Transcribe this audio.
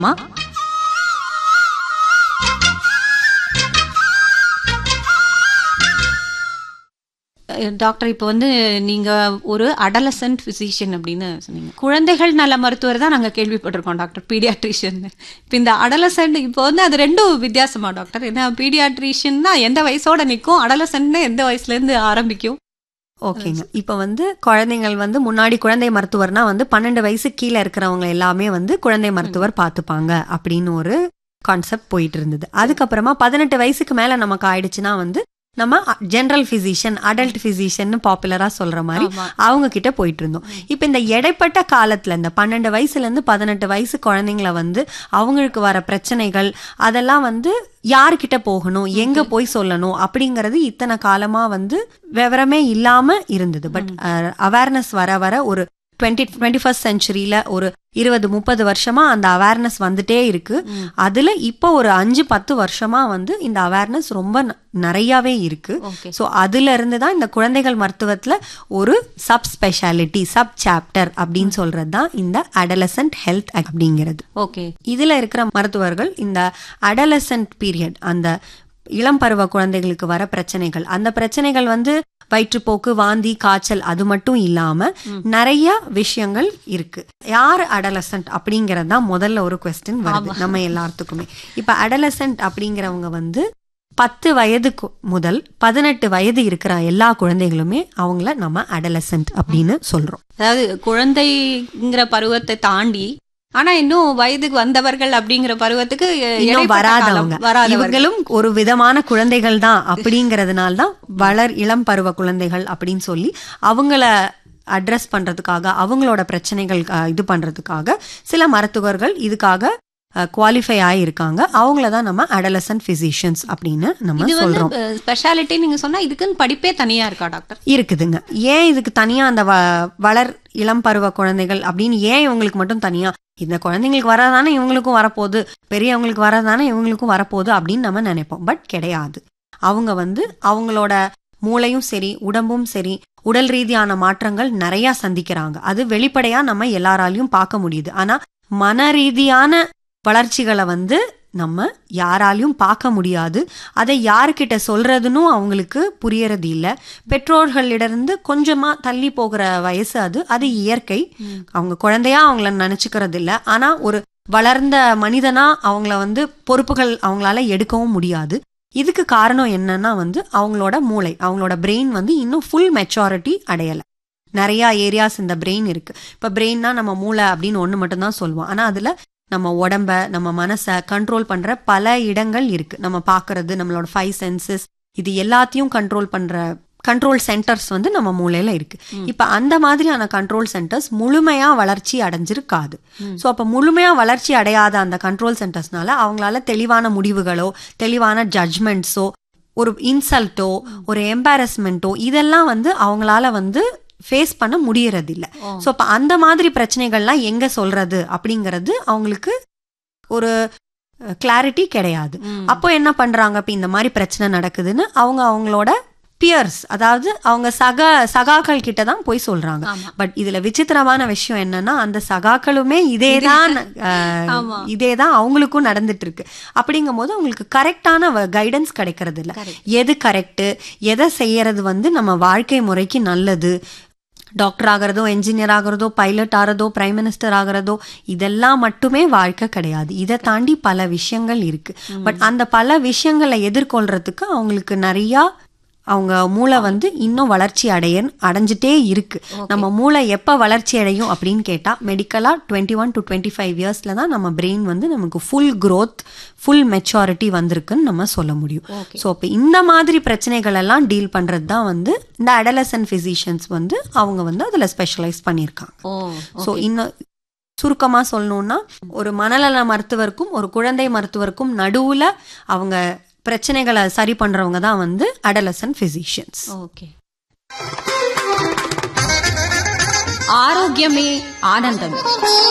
மா டாக்டர் இப்போ வந்து நீங்க ஒரு அடலசன்ட் பிசிஷியன் அப்படின்னு சொன்னீங்க குழந்தைகள் நல மருத்துவர் தான் நாங்க கேள்விப்பட்டிருக்கோம் டாக்டர் பீடியாட்ரிஷியன் இப்போ இந்த அடலசன்ட் இப்போ வந்து அது ரெண்டும் வித்தியாசமா டாக்டர் ஏன்னா பீடியாட்ரிஷியன்னா எந்த வயசோட நிற்கும் அடலசன்ட்னா எந்த வயசுல இருந்து ஆரம்பிக்கும் ஓகேங்க இப்போ வந்து குழந்தைகள் வந்து முன்னாடி குழந்தை மருத்துவர்னா வந்து பன்னெண்டு வயசு கீழே இருக்கிறவங்க எல்லாமே வந்து குழந்தை மருத்துவர் பார்த்துப்பாங்க அப்படின்னு ஒரு கான்செப்ட் போயிட்டு இருந்தது அதுக்கப்புறமா பதினெட்டு வயசுக்கு மேல நமக்கு ஆயிடுச்சுன்னா வந்து நம்ம ஜெனரல் பிசிஷியன் அடல்ட் பிசிஷியன் பாப்புலரா சொல்ற மாதிரி ஆமா. அவங்க கிட்ட போயிட்டு இருந்தோம் இப்போ இந்த இடைப்பட்ட காலத்துல இந்த பன்னெண்டு வயசுல இருந்து பதினெட்டு வயசு குழந்தைங்கள வந்து அவங்களுக்கு வர பிரச்சனைகள் அதெல்லாம் வந்து யார்கிட்ட போகணும் எங்க போய் சொல்லணும் அப்படிங்கறது இத்தனை காலமா வந்து விவரமே இல்லாம இருந்தது பட் அவேர்னஸ் வர வர ஒரு டுவெண்ட்டி டுவெண்ட்டி ஃபர்ஸ்ட் செஞ்சுரியில ஒரு இருபது முப்பது வருஷமா அந்த அவேர்னஸ் வந்துட்டே இருக்கு அதுல இப்போ ஒரு அஞ்சு பத்து வருஷமா வந்து இந்த அவேர்னஸ் ரொம்ப ந- நிறையாவே இருக்கு ஓகே ஸோ அதுல இருந்து தான் இந்த குழந்தைகள் மருத்துவத்துல ஒரு சப் ஸ்பெஷாலிட்டி சப் சாப்டர் அப்படின்னு சொல்றது தான் இந்த அடலசன்ட் ஹெல்த் அப்படிங்கிறது ஓகே இதுல இருக்கிற மருத்துவர்கள் இந்த அடலசன்ட் பீரியட் அந்த இளம் பருவ குழந்தைகளுக்கு வர பிரச்சனைகள் அந்த பிரச்சனைகள் வந்து வயிற்றுப்போக்கு வாந்தி காய்ச்சல் அது மட்டும் இல்லாம நிறைய விஷயங்கள் இருக்கு யார் அடலசன்ட் அப்படிங்கறது தான் முதல்ல ஒரு கொஸ்டின் வருது நம்ம எல்லாத்துக்குமே இப்ப அடலசன்ட் அப்படிங்கிறவங்க வந்து பத்து வயதுக்கு முதல் பதினெட்டு வயது இருக்கிற எல்லா குழந்தைகளுமே அவங்கள நம்ம அடலசன்ட் அப்படின்னு சொல்றோம் அதாவது குழந்தைங்கிற பருவத்தை தாண்டி ஆனா இன்னும் வயதுக்கு வந்தவர்கள் அப்படிங்கிற பருவத்துக்கு இன்னும் இடைப்பட்ட வராதவங்க காலம், வராதவர்கள் இவங்களும் ஒரு விதமான குழந்தைகள் தான் அப்படிங்கறதுனால தான் வளர் இளம் பருவ குழந்தைகள் அப்படின்னு சொல்லி அவங்கள அட்ரஸ் பண்றதுக்காக அவங்களோட பிரச்சனைகள் அஹ், இது பண்றதுக்காக சில மருத்துவர்கள் இதுக்காக குவாலிஃபை ஆயிருக்காங்க அவங்கள தான் நம்ம அடலசன்ட் பிசிஷியன்ஸ் அப்படின்னு நம்ம இது சொல்றோம் வந்து ஸ்பெஷாலிட்டி நீங்க சொன்னா இதுக்குன்னு படிப்பே தனியா இருக்கா டாக்டர் இருக்குதுங்க ஏன் இதுக்கு தனியா அந்த வ- வளர் இளம் பருவ குழந்தைகள் அப்படின்னு ஏன் இவங்களுக்கு மட்டும் தனியா இந்த குழந்தைங்களுக்கு வரதானே இவங்களுக்கும் வரப்போகுது பெரியவங்களுக்கு வரதானே இவங்களுக்கும் வரப்போகுது அப்படின்னு நம்ம நினைப்போம் பட் கிடையாது அவங்க வந்து அவங்களோட மூளையும் சரி உடம்பும் சரி உடல் ரீதியான மாற்றங்கள் நிறைய சந்திக்கிறாங்க அது வெளிப்படையா நம்ம எல்லாராலையும் பார்க்க முடியுது ஆனா மன ரீதியான வளர்ச்சிகளை வந்து நம்ம யாராலையும் பார்க்க முடியாது அதை யாருக்கிட்ட சொல்றதுன்னு அவங்களுக்கு புரியறது இல்ல பெற்றோர்களிடந்து கொஞ்சமா தள்ளி போகிற வயசு அது அது இயற்கை அவங்க குழந்தையா அவங்கள நினைச்சுக்கிறது இல்ல ஆனா ஒரு வளர்ந்த மனிதனா அவங்கள வந்து பொறுப்புகள் அவங்களால எடுக்கவும் முடியாது இதுக்கு காரணம் என்னன்னா வந்து அவங்களோட மூளை அவங்களோட பிரெயின் வந்து இன்னும் ஃபுல் மெச்சாரிட்டி அடையல நிறைய ஏரியாஸ் இந்த பிரெயின் இருக்கு இப்ப பிரெயின்னா நம்ம மூளை அப்படின்னு ஒண்ணு மட்டும்தான் சொல்லுவோம் ஆனா அதுல நம்ம உடம்ப நம்ம மனசை கண்ட்ரோல் பண்ற பல இடங்கள் இருக்கு நம்ம பார்க்கிறது நம்மளோட ஃபைவ் சென்சஸ் இது எல்லாத்தையும் கண்ட்ரோல் பண்ற கண்ட்ரோல் சென்டர்ஸ் வந்து நம்ம மூளையில இருக்கு இப்ப அந்த மாதிரியான கண்ட்ரோல் சென்டர்ஸ் முழுமையா வளர்ச்சி அடைஞ்சிருக்காது சோ அப்ப முழுமையா வளர்ச்சி அடையாத அந்த கண்ட்ரோல் சென்டர்ஸ்னால அவங்களால தெளிவான முடிவுகளோ தெளிவான ஜட்ஜ்மெண்ட்ஸோ ஒரு இன்சல்ட்டோ ஒரு எம்பாரஸ்மெண்ட்டோ இதெல்லாம் வந்து அவங்களால வந்து ஃபேஸ் பண்ண முடியறது இல்ல சோ அப்ப அந்த மாதிரி பிரச்சனைகள்லாம் எங்க சொல்றது அப்படிங்கறது அவங்களுக்கு ஒரு கிளாரிட்டி கிடையாது அப்போ என்ன பண்றாங்க இப்ப இந்த மாதிரி பிரச்சனை நடக்குதுன்னு அவங்க அவங்களோட பியர்ஸ் அதாவது அவங்க சக சகாக்கள் கிட்ட தான் போய் சொல்றாங்க ஆமா. பட் இதுல விசித்திரமான விஷயம் என்னன்னா அந்த சகாக்களுமே இதேதான் ஆமா. இதே தான் அவங்களுக்கும் நடந்துட்டு இருக்கு அப்படிங்கும் போது அவங்களுக்கு கரெக்டான கைடன்ஸ் கிடைக்கிறது இல்ல Correct. எது கரெக்ட் எதை செய்யறது வந்து நம்ம வாழ்க்கை முறைக்கு நல்லது டாக்டர் ஆகிறதோ என்ஜினியர் ஆகிறதோ பைலட் ஆகிறதோ பிரைம் மினிஸ்டர் ஆகிறதோ இதெல்லாம் மட்டுமே வாழ்க்கை கிடையாது இதை தாண்டி பல விஷயங்கள் இருக்கு பட் அந்த பல விஷயங்களை எதிர்கொள்றதுக்கு அவங்களுக்கு நிறைய அவங்க மூளை வந்து இன்னும் வளர்ச்சி அடைய அடைஞ்சிட்டே இருக்கு நம்ம மூளை எப்ப வளர்ச்சி அடையும் அப்படின்னு கேட்டா மெடிக்கலா twenty one to twenty five இயர்ஸ்ல தான் நம்ம பிரெயின் வந்து நமக்கு ஃபுல் growth ஃபுல் மெச்சாரிட்டி வந்திருக்குன்னு நம்ம சொல்ல முடியும் ஸோ அப்போ இந்த மாதிரி பிரச்சனைகள் எல்லாம் டீல் பண்றது தான் வந்து இந்த அடலசன் பிசிஷியன்ஸ் வந்து அவங்க வந்து அதுல ஸ்பெஷலைஸ் பண்ணியிருக்காங்க ஓ ஸோ இன்னும் சுருக்கமா சொல்லணும்னா ஒரு மனநல மருத்துவருக்கும் ஒரு குழந்தை மருத்துவருக்கும் நடுவுல அவங்க பிரச்சனைகளை சரி பண்றவங்க தான் வந்து அடலசன் பிசிஷியன்ஸ் ஓகே ஆரோக்கியமே ஆனந்தம்